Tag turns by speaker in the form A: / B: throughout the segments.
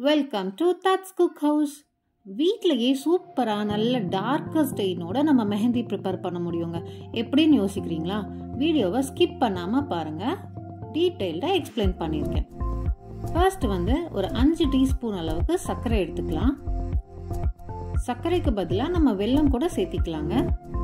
A: welcome to that's cook house வீட்டிலையே சூப்பராக நல்ல டார்க்கர் ஸ்டெயினோட நம்ம மெஹந்தி ப்ரிப்பேர் பண்ண முடியுங்க எப்படின்னு யோசிக்கிறீங்களா வீடியோவை ஸ்கிப் பண்ணாமல் பாருங்கள் டீட்டெயில்டாக எக்ஸ்பிளைன் பண்ணியிருக்கேன் ஃபர்ஸ்ட் வந்து ஒரு அஞ்சு டீஸ்பூன் அளவுக்கு சர்க்கரை எடுத்துக்கலாம் சர்க்கரைக்கு பதிலாக நம்ம வெல்லம் கூட சேர்த்திக்கலாங்க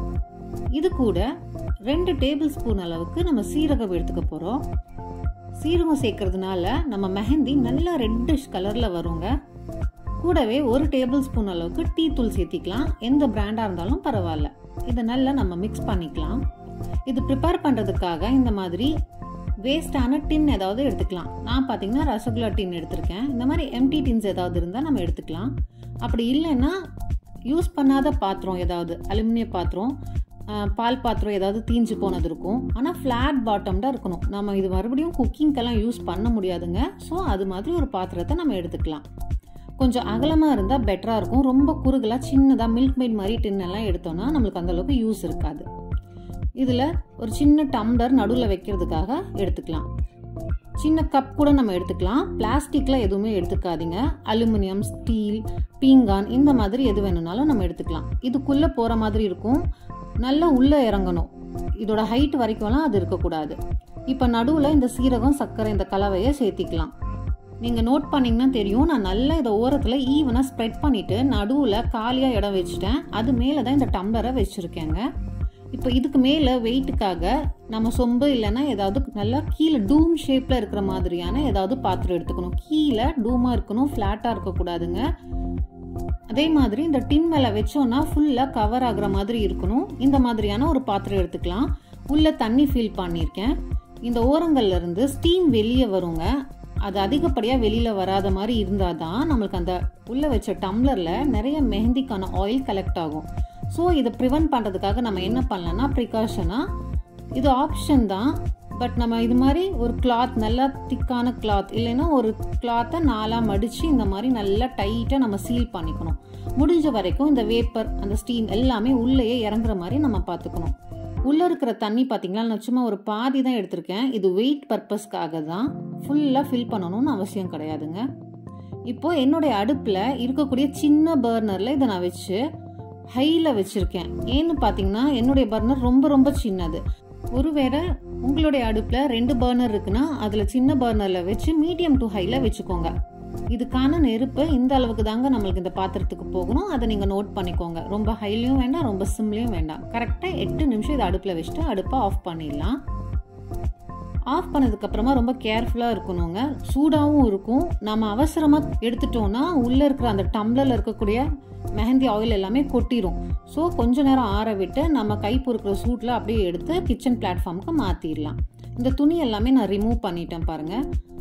A: இது கூட ரெண்டு டேபிள் ஸ்பூன் அளவுக்கு நம்ம சீரகம் எடுத்துக்க போகிறோம் சீரகம் சேர்க்கறதுனால நம்ம மெஹந்தி நல்லா ரெட்டிஷ் கலரில் வருங்க கூடவே ஒரு டேபிள் ஸ்பூன் அளவுக்கு டீ தூள் சேர்த்திக்கலாம் எந்த பிராண்டாக இருந்தாலும் பரவாயில்ல இதை நல்லா நம்ம மிக்ஸ் பண்ணிக்கலாம் இது ப்ரிப்பேர் பண்ணுறதுக்காக இந்த மாதிரி வேஸ்டான டின் ஏதாவது எடுத்துக்கலாம் நான் பார்த்தீங்கன்னா ரசகுல்லா டின் எடுத்திருக்கேன் இந்த மாதிரி எம்டி டின்ஸ் ஏதாவது இருந்தால் நம்ம எடுத்துக்கலாம் அப்படி இல்லைன்னா யூஸ் பண்ணாத பாத்திரம் ஏதாவது அலுமினிய பாத்திரம் பால் பாத்திரம் ஏதாவது தீஞ்சு போனது இருக்கும் ஆனால் ஃப்ளாட் பாட்டம்டாக இருக்கணும் நம்ம இது மறுபடியும் குக்கிங்க்கெல்லாம் யூஸ் பண்ண முடியாதுங்க ஸோ அது மாதிரி ஒரு பாத்திரத்தை நம்ம எடுத்துக்கலாம் கொஞ்சம் அகலமாக இருந்தால் பெட்டராக இருக்கும் ரொம்ப குறுகலாக சின்னதாக மில்க் மெய்ட் மாதிரி டின்னெல்லாம் எடுத்தோம்னா நம்மளுக்கு அந்தளவுக்கு யூஸ் இருக்காது இதில் ஒரு சின்ன டம்ளர் நடுவில் வைக்கிறதுக்காக எடுத்துக்கலாம் சின்ன கப் கூட நம்ம எடுத்துக்கலாம் பிளாஸ்டிக்கில் எதுவுமே எடுத்துக்காதீங்க அலுமினியம் ஸ்டீல் பீங்கான் இந்த மாதிரி எது வேணும்னாலும் நம்ம எடுத்துக்கலாம் இதுக்குள்ளே போகிற மாதிரி இருக்கும் நல்லா உள்ளே இறங்கணும் இதோட ஹைட் வரைக்கும்லாம் அது இருக்கக்கூடாது இப்போ நடுவில் இந்த சீரகம் சர்க்கரை இந்த கலவையை சேர்த்திக்கலாம் நீங்கள் நோட் பண்ணிங்கன்னா தெரியும் நான் நல்லா இதை ஓரத்தில் ஈவனாக ஸ்ப்ரெட் பண்ணிவிட்டு நடுவில் காலியாக இடம் வச்சுட்டேன் அது மேலே தான் இந்த டம்ளரை வச்சுருக்கேங்க இப்போ இதுக்கு மேலே வெயிட்டுக்காக நம்ம சொம்பு இல்லைன்னா ஏதாவது நல்லா கீழே டூம் ஷேப்பில் இருக்கிற மாதிரியான ஏதாவது பாத்திரம் எடுத்துக்கணும் கீழே டூமாக இருக்கணும் ஃப்ளாட்டாக இருக்கக்கூடாதுங்க அதே மாதிரி இந்த டின் மேலே வச்சோன்னா ஃபுல்லாக கவர் ஆகுற மாதிரி இருக்கணும் இந்த மாதிரியான ஒரு பாத்திரம் எடுத்துக்கலாம் உள்ள தண்ணி ஃபில் பண்ணியிருக்கேன் இந்த ஓரங்கள்ல இருந்து ஸ்டீம் வெளியே வருங்க அது அதிகப்படியாக வெளியில் வராத மாதிரி இருந்தால் தான் நம்மளுக்கு அந்த உள்ளே வச்ச டம்ளரில் நிறைய மெஹந்திக்கான ஆயில் கலெக்ட் ஆகும் ஸோ இதை ப்ரிவென்ட் பண்ணுறதுக்காக நம்ம என்ன பண்ணலாம்னா ப்ரிகாஷனாக இது ஆப்ஷன் தான் பட் நம்ம இது மாதிரி ஒரு கிளாத் நல்லா திக்கான கிளாத் இல்லைன்னா ஒரு கிளாத்தை நாலாக மடித்து இந்த மாதிரி நல்லா டைட்டாக நம்ம சீல் பண்ணிக்கணும் முடிஞ்ச வரைக்கும் இந்த வேப்பர் அந்த ஸ்டீம் எல்லாமே உள்ளேயே இறங்குற மாதிரி நம்ம பார்த்துக்கணும் உள்ளே இருக்கிற தண்ணி பார்த்தீங்களா நான் சும்மா ஒரு பாதி தான் எடுத்திருக்கேன் இது வெயிட் பர்பஸ்க்காக தான் ஃபுல்லாக ஃபில் பண்ணணும்னு அவசியம் கிடையாதுங்க இப்போ என்னுடைய அடுப்பில் இருக்கக்கூடிய சின்ன பர்னரில் இதை நான் வச்சு ஹையில் வச்சுருக்கேன் ஏன்னு பார்த்தீங்கன்னா என்னுடைய பர்னர் ரொம்ப ரொம்ப சின்னது ஒருவேளை உங்களுடைய அடுப்பில் ரெண்டு பர்னர் இருக்குன்னா அதில் சின்ன பர்னரில் வச்சு மீடியம் டு ஹையில் வச்சுக்கோங்க இதுக்கான நெருப்பு இந்த அளவுக்கு தாங்க நம்மளுக்கு இந்த பாத்திரத்துக்கு போகணும் அதை நீங்கள் நோட் பண்ணிக்கோங்க ரொம்ப ஹைலையும் வேண்டாம் ரொம்ப சிம்லையும் வேண்டாம் கரெக்டாக எட்டு நிமிஷம் இதை அடுப்பில் வச்சுட்டு அடுப்பை ஆஃப் பண்ணிடலாம் ஆஃப் பண்ணதுக்கப்புறமா ரொம்ப கேர்ஃபுல்லாக இருக்கணுங்க சூடாகவும் இருக்கும் நம்ம அவசரமாக எடுத்துட்டோம்னா உள்ளே இருக்கிற அந்த டம்ளரில் இருக்கக்கூடிய மெஹந்தி ஆயில் எல்லாமே கொட்டிடும் ஸோ கொஞ்ச நேரம் ஆற விட்டு நம்ம கை பொறுக்கிற சூட்டில் அப்படியே எடுத்து கிச்சன் பிளாட்ஃபார்முக்கு மாற்றிடலாம் இந்த துணி எல்லாமே நான் ரிமூவ் பண்ணிட்டேன் பாருங்கள்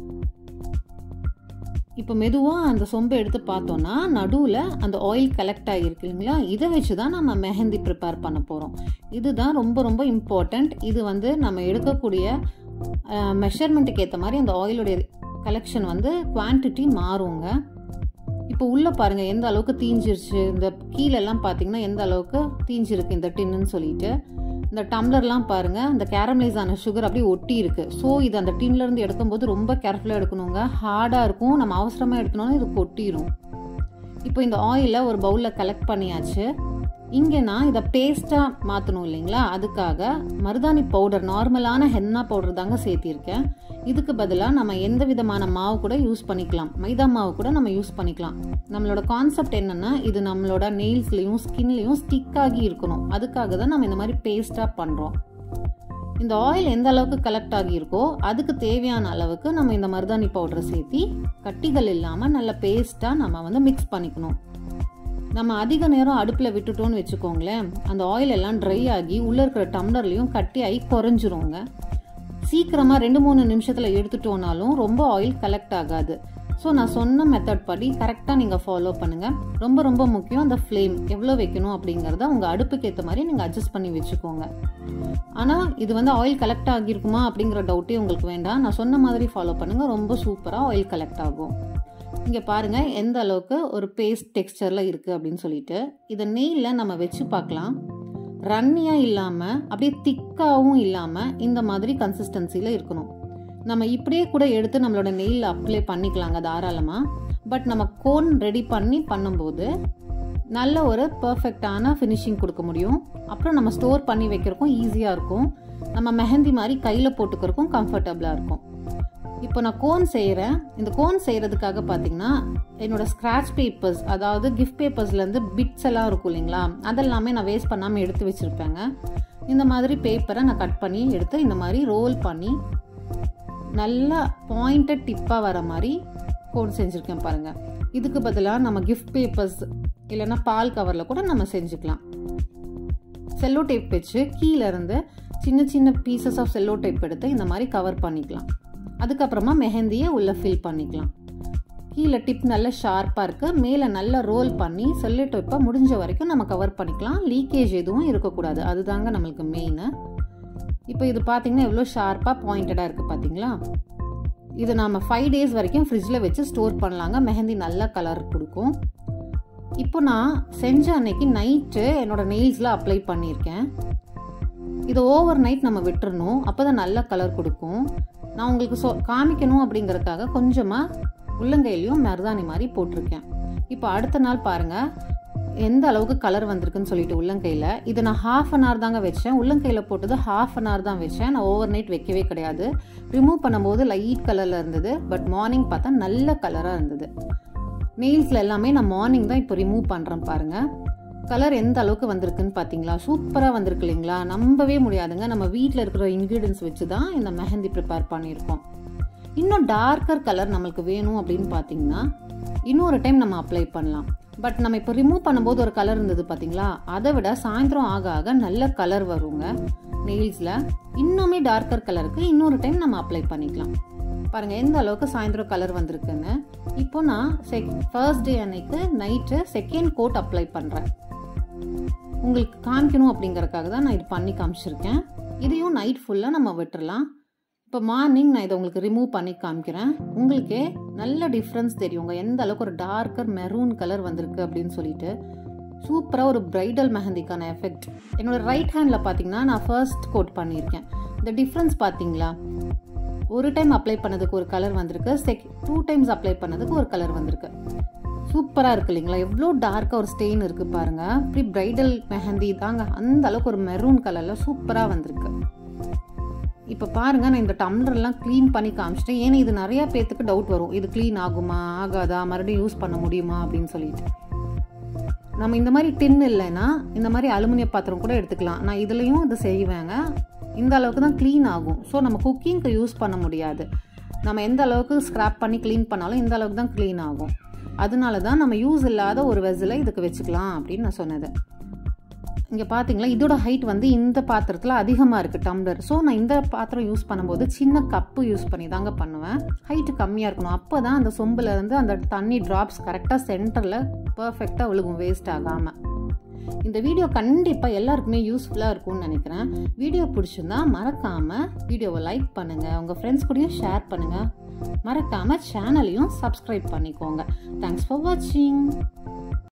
A: இப்போ மெதுவாக அந்த சொம்பை எடுத்து பார்த்தோன்னா நடுவில் அந்த ஆயில் கலெக்ட் ஆகிருக்கு இல்லைங்களா இதை வச்சு தான் நம்ம மெஹந்தி ப்ரிப்பேர் பண்ண போகிறோம் இதுதான் ரொம்ப ரொம்ப இம்பார்ட்டண்ட் இது வந்து நம்ம எடுக்கக்கூடிய மெஷர்மெண்ட்டுக்கு ஏற்ற மாதிரி அந்த ஆயிலுடைய கலெக்ஷன் வந்து குவான்டிட்டி மாறுங்க இப்போ உள்ளே பாருங்கள் எந்த அளவுக்கு தீஞ்சிருச்சு இந்த கீழெல்லாம் பார்த்தீங்கன்னா எந்த அளவுக்கு தீஞ்சிருக்கு இந்த டின்னுன்னு சொல்லிட்டு இந்த டம்ளர்லாம் பாருங்கள் இந்த கேரமலைஸ் ஆன சுகர் அப்படியே ஒட்டி இருக்குது ஸோ இது அந்த டின்லேருந்து எடுக்கும்போது ரொம்ப கேர்ஃபுல்லாக எடுக்கணுங்க ஹார்டாக இருக்கும் நம்ம அவசரமாக எடுக்கணும்னா இது கொட்டிடும் இப்போ இந்த ஆயிலை ஒரு பவுலில் கலெக்ட் பண்ணியாச்சு இங்கே நான் இதை பேஸ்ட்டாக மாற்றணும் இல்லைங்களா அதுக்காக மருதாணி பவுடர் நார்மலான ஹென்னா பவுடர் தாங்க சேர்த்திருக்கேன் இதுக்கு பதிலாக நம்ம எந்த விதமான மாவு கூட யூஸ் பண்ணிக்கலாம் மைதா மாவு கூட நம்ம யூஸ் பண்ணிக்கலாம் நம்மளோட கான்செப்ட் என்னென்னா இது நம்மளோட நெயில்ஸ்லேயும் ஸ்கின்லேயும் ஸ்டிக் ஆகி இருக்கணும் அதுக்காக தான் நம்ம இந்த மாதிரி பேஸ்ட்டாக பண்ணுறோம் இந்த ஆயில் எந்த அளவுக்கு கலெக்ட் ஆகியிருக்கோ அதுக்கு தேவையான அளவுக்கு நம்ம இந்த மருதாணி பவுடரை சேர்த்தி கட்டிகள் இல்லாமல் நல்ல பேஸ்ட்டாக நம்ம வந்து மிக்ஸ் பண்ணிக்கணும் நம்ம அதிக நேரம் அடுப்பில் விட்டுட்டோம்னு வச்சுக்கோங்களேன் அந்த ஆயில் எல்லாம் ட்ரை ஆகி உள்ளே இருக்கிற டம்ளர்லேயும் கட்டி ஆகி குறைஞ்சிருங்க சீக்கிரமாக ரெண்டு மூணு நிமிஷத்தில் எடுத்துட்டோனாலும் ரொம்ப ஆயில் கலெக்ட் ஆகாது ஸோ நான் சொன்ன மெத்தட் படி கரெக்டாக நீங்கள் ஃபாலோ பண்ணுங்கள் ரொம்ப ரொம்ப முக்கியம் அந்த ஃப்ளேம் எவ்வளோ வைக்கணும் அப்படிங்கிறத உங்கள் அடுப்புக்கு ஏற்ற மாதிரி நீங்கள் அட்ஜஸ்ட் பண்ணி வச்சுக்கோங்க ஆனால் இது வந்து ஆயில் கலெக்ட் ஆகியிருக்குமா அப்படிங்கிற டவுட்டே உங்களுக்கு வேண்டாம் நான் சொன்ன மாதிரி ஃபாலோ பண்ணுங்கள் ரொம்ப சூப்பராக ஆயில் கலெக்ட் ஆகும் இங்கே பாருங்கள் எந்த அளவுக்கு ஒரு பேஸ்ட் டெக்ஸ்டரில் இருக்குது அப்படின்னு சொல்லிட்டு இதை நெய்யில் நம்ம வச்சு பார்க்கலாம் ரன்னியாக இல்லாமல் அப்படியே திக்காகவும் இல்லாமல் இந்த மாதிரி கன்சிஸ்டன்சியில் இருக்கணும் நம்ம இப்படியே கூட எடுத்து நம்மளோட நெயில் அப்ளை பண்ணிக்கலாங்க தாராளமாக பட் நம்ம கோன் ரெடி பண்ணி பண்ணும்போது நல்ல ஒரு பர்ஃபெக்டான ஃபினிஷிங் கொடுக்க முடியும் அப்புறம் நம்ம ஸ்டோர் பண்ணி வைக்கிறக்கும் ஈஸியாக இருக்கும் நம்ம மெஹந்தி மாதிரி கையில் போட்டுக்கிறக்கும் கம்ஃபர்டபுளாக இருக்கும் இப்போ நான் கோன் செய்கிறேன் இந்த கோன் செய்கிறதுக்காக பார்த்தீங்கன்னா என்னோட ஸ்க்ராட்ச் பேப்பர்ஸ் அதாவது கிஃப்ட் பேப்பர்ஸ்லேருந்து பிட்ஸ் எல்லாம் இருக்கும் இல்லைங்களா அதெல்லாமே நான் வேஸ்ட் பண்ணாமல் எடுத்து வச்சுருப்பேங்க இந்த மாதிரி பேப்பரை நான் கட் பண்ணி எடுத்து இந்த மாதிரி ரோல் பண்ணி நல்லா பாயிண்டட் டிப்பாக வர மாதிரி கோன் செஞ்சுருக்கேன் பாருங்கள் இதுக்கு பதிலாக நம்ம கிஃப்ட் பேப்பர்ஸ் இல்லைன்னா பால் கவரில் கூட நம்ம செஞ்சுக்கலாம் செல்லோ டேப் வச்சு கீழே இருந்து சின்ன சின்ன பீசஸ் ஆஃப் செல்லோ டேப் எடுத்து இந்த மாதிரி கவர் பண்ணிக்கலாம் அதுக்கப்புறமா மெஹந்தியை உள்ளே ஃபில் பண்ணிக்கலாம் கீழே டிப் நல்ல ஷார்ப்பாக இருக்குது மேலே நல்லா ரோல் பண்ணி செல்லோ டேப்பை முடிஞ்ச வரைக்கும் நம்ம கவர் பண்ணிக்கலாம் லீக்கேஜ் எதுவும் இருக்கக்கூடாது அதுதாங்க நம்மளுக்கு மெயினு இப்போ இது பார்த்தீங்கன்னா எவ்வளோ ஷார்ப்பாக பாயிண்டடாக இருக்குது பார்த்தீங்களா இது நம்ம ஃபைவ் டேஸ் வரைக்கும் ஃப்ரிட்ஜில் வச்சு ஸ்டோர் பண்ணலாங்க மெஹந்தி நல்ல கலர் கொடுக்கும் இப்போ நான் செஞ்ச அன்னைக்கு நைட்டு என்னோட நெயில்ஸில் அப்ளை பண்ணியிருக்கேன் இதை ஓவர் நைட் நம்ம விட்டுறணும் அப்போ தான் நல்ல கலர் கொடுக்கும் நான் உங்களுக்கு சொ காமிக்கணும் அப்படிங்கறதுக்காக கொஞ்சமாக உள்ளங்கையிலையும் மருதாணி மாதிரி போட்டிருக்கேன் இப்போ அடுத்த நாள் பாருங்கள் எந்த அளவுக்கு கலர் வந்திருக்குன்னு சொல்லிட்டு உள்ளங்கையில் இதை நான் ஹாஃப் அன் ஹவர் தாங்க வச்சேன் உள்ளங்கையில் போட்டது ஹாஃப் அன் ஹவர் தான் வச்சேன் நான் ஓவர் நைட் வைக்கவே கிடையாது ரிமூவ் பண்ணும்போது லைட் கலரில் இருந்தது பட் மார்னிங் பார்த்தா நல்ல கலராக இருந்தது நெயில்ஸில் எல்லாமே நான் மார்னிங் தான் இப்போ ரிமூவ் பண்ணுறேன் பாருங்கள் கலர் எந்த அளவுக்கு வந்திருக்குன்னு பார்த்தீங்களா சூப்பராக வந்திருக்கு இல்லைங்களா நம்பவே முடியாதுங்க நம்ம வீட்டில் இருக்கிற இன்க்ரீடியன்ஸ் வச்சு தான் இந்த மெஹந்தி ப்ரிப்பேர் பண்ணியிருக்கோம் இன்னும் டார்க்கர் கலர் நம்மளுக்கு வேணும் அப்படின்னு பார்த்தீங்கன்னா இன்னொரு டைம் நம்ம அப்ளை பண்ணலாம் பட் நம்ம இப்போ ரிமூவ் பண்ணும்போது ஒரு கலர் இருந்தது பார்த்தீங்களா அதை விட சாயந்தரம் ஆக ஆக நல்ல கலர் வருங்க நெயில்ஸில் இன்னுமே டார்க்கர் கலருக்கு இன்னொரு டைம் நம்ம அப்ளை பண்ணிக்கலாம் பாருங்க எந்த அளவுக்கு சாயந்தரம் கலர் வந்திருக்குன்னு இப்போ நான் செக் ஃபர்ஸ்ட் டே அன்னைக்கு நைட்டு செகண்ட் கோட் அப்ளை பண்ணுறேன் உங்களுக்கு காமிக்கணும் அப்படிங்கறதுக்காக தான் நான் இது பண்ணி காமிச்சிருக்கேன் இதையும் நைட் ஃபுல்லாக நம்ம விட்டுறலாம் இப்போ மார்னிங் நான் இதை உங்களுக்கு ரிமூவ் பண்ணி காமிக்கிறேன் உங்களுக்கே நல்ல டிஃப்ரென்ஸ் தெரியுங்க எந்த அளவுக்கு ஒரு டார்க்கர் மெரூன் கலர் வந்திருக்கு அப்படின்னு சொல்லிட்டு சூப்பராக ஒரு பிரைடல் மெஹந்திக்கான எஃபெக்ட் என்னோட ரைட் ஹேண்டில் பார்த்தீங்கன்னா நான் ஃபர்ஸ்ட் கோட் பண்ணியிருக்கேன் இந்த டிஃப்ரென்ஸ் பார்த்தீங்களா ஒரு டைம் அப்ளை பண்ணதுக்கு ஒரு கலர் வந்திருக்கு செக் டூ டைம்ஸ் அப்ளை பண்ணதுக்கு ஒரு கலர் வந்திருக்கு சூப்பராக இருக்கு இல்லைங்களா எவ்வளோ டார்க்காக ஒரு ஸ்டெயின் இருக்குது பாருங்க அப்படி பிரைடல் மெஹந்தி தாங்க அந்த அளவுக்கு ஒரு மெரூன் கலரில் சூப்பராக வந்திருக்கு இப்போ பாருங்க நான் இந்த டம்ளர்லாம் க்ளீன் பண்ணி காமிச்சிட்டேன் ஏன்னா இது நிறைய பேர்த்துக்கு டவுட் வரும் இது க்ளீன் ஆகுமா ஆகாதா மறுபடியும் யூஸ் பண்ண முடியுமா அப்படின்னு சொல்லிட்டு நம்ம இந்த மாதிரி டின் இல்லைன்னா இந்த மாதிரி அலுமினிய பாத்திரம் கூட எடுத்துக்கலாம் நான் இதுலேயும் இது செய்வேங்க இந்த அளவுக்கு தான் க்ளீன் ஆகும் ஸோ நம்ம குக்கிங்க்கு யூஸ் பண்ண முடியாது நம்ம எந்த அளவுக்கு ஸ்க்ராப் பண்ணி க்ளீன் பண்ணாலும் இந்த அளவுக்கு தான் க்ளீன் ஆகும் அதனால தான் நம்ம யூஸ் இல்லாத ஒரு வெஸில் இதுக்கு வச்சுக்கலாம் அப்படின்னு நான் சொன்னது இங்கே பார்த்தீங்களா இதோட ஹைட் வந்து இந்த பாத்திரத்தில் அதிகமாக இருக்குது டம்ளர் ஸோ நான் இந்த பாத்திரம் யூஸ் பண்ணும்போது சின்ன கப்பு யூஸ் பண்ணி தாங்க பண்ணுவேன் ஹைட்டு கம்மியாக இருக்கணும் அப்போ தான் அந்த சொம்பில் இருந்து அந்த தண்ணி ட்ராப்ஸ் கரெக்டாக சென்டரில் பர்ஃபெக்டாக விழுகும் வேஸ்ட் ஆகாமல் இந்த வீடியோ கண்டிப்பாக எல்லாருக்குமே யூஸ்ஃபுல்லாக இருக்கும்னு நினைக்கிறேன் வீடியோ பிடிச்சிருந்தா மறக்காமல் வீடியோவை லைக் பண்ணுங்கள் உங்கள் ஃப்ரெண்ட்ஸ் கூடயும் ஷேர் பண்ணுங்கள் மறக்காமல் சேனலையும் சப்ஸ்கிரைப் பண்ணிக்கோங்க தேங்க்ஸ் ஃபார் வாட்சிங்